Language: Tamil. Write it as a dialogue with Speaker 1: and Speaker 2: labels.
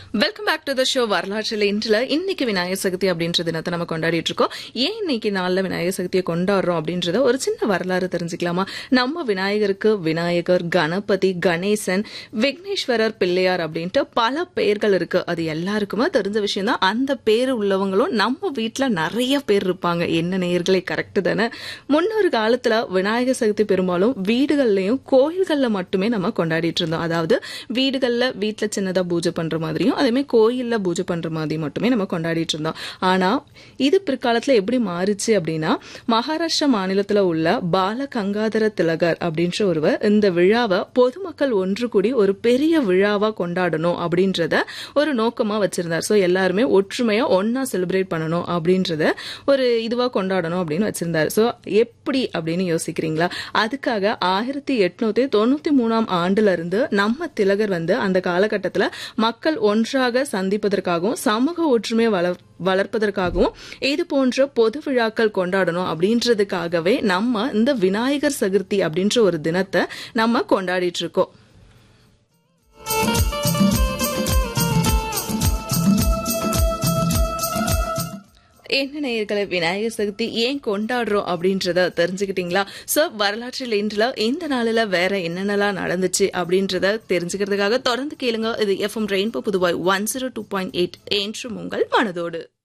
Speaker 1: welcome back to the show வரலாற்றில் இன்றில் இன்னைக்கு விநாயகர் சதுர்த்தி அப்படின்ற தினத்தை நம்ம கொண்டாடிட்டு இருக்கோம் ஏன் இன்னைக்கு நாளில் விநாயகர் சதுர்த்தியை கொண்டாடுறோம் அப்படின்றத ஒரு சின்ன வரலாறு தெரிஞ்சுக்கலாமா நம்ம விநாயகருக்கு விநாயகர் கணபதி கணேசன் விக்னேஸ்வரர் பிள்ளையார் அப்படின்ட்டு பல பெயர்கள் இருக்கு அது எல்லாருக்குமே தெரிஞ்ச விஷயம் தான் அந்த பேர் உள்ளவங்களும் நம்ம வீட்டில் நிறைய பேர் இருப்பாங்க என்ன நேயர்களே கரெக்ட் தானே முன்னொரு காலத்துல விநாயகர் சதுர்த்தி பெரும்பாலும் வீடுகள்லயும் கோயில்கள்ல மட்டுமே நம்ம கொண்டாடிட்டு இருந்தோம் அதாவது வீடுகள்ல வீட்டுல சின்னதா பூஜை பண்ற மாதிரியும் அதே மாதிரி கோயில்ல பூஜை பண்ற மாதிரி மட்டுமே நம்ம கொண்டாடிட்டு இருந்தோம் ஆனா இது பிற்காலத்துல எப்படி மாறுச்சு அப்படின்னா மகாராஷ்டிரா மாநிலத்துல உள்ள பால கங்காதர திலகர் அப்படின்ற ஒருவர் இந்த விழாவை பொதுமக்கள் ஒன்று கூடி ஒரு பெரிய விழாவா கொண்டாடணும் அப்படின்றத ஒரு நோக்கமா வச்சிருந்தார் ஸோ எல்லாருமே ஒற்றுமையா ஒன்னா செலிப்ரேட் பண்ணணும் அப்படின்றத ஒரு இதுவா கொண்டாடணும் அப்படின்னு வச்சிருந்தார் ஸோ எப்படி அப்படின்னு யோசிக்கிறீங்களா அதுக்காக ஆயிரத்தி எட்நூத்தி தொண்ணூத்தி மூணாம் ஆண்டுல இருந்து நம்ம திலகர் வந்து அந்த காலகட்டத்துல மக்கள் ஒன்றாக சந்திப்பதற்காகவும் சமூக ஒற்றுமையை வளர் வளர்ப்பதற்காகவும் இது போன்ற பொது விழாக்கள் கொண்டாடணும் அப்படின்றதுக்காகவே நம்ம இந்த விநாயகர் சதுர்த்தி அப்படின்ற ஒரு தினத்தை நம்ம கொண்டாடிட்டு இருக்கோம் என்ன நேயர்களை விநாயகர் சதுர்த்தி ஏன் கொண்டாடுறோம் அப்படின்றத தெரிஞ்சுக்கிட்டீங்களா ஸோ வரலாற்றில் இன்றில் இந்த நாளில் வேற என்னென்னலாம் நடந்துச்சு அப்படின்றத தெரிஞ்சுக்கிறதுக்காக தொடர்ந்து கேளுங்க இது FM Rainbow Puduvai one zero two point eight என்றும் உங்கள் மனதோடு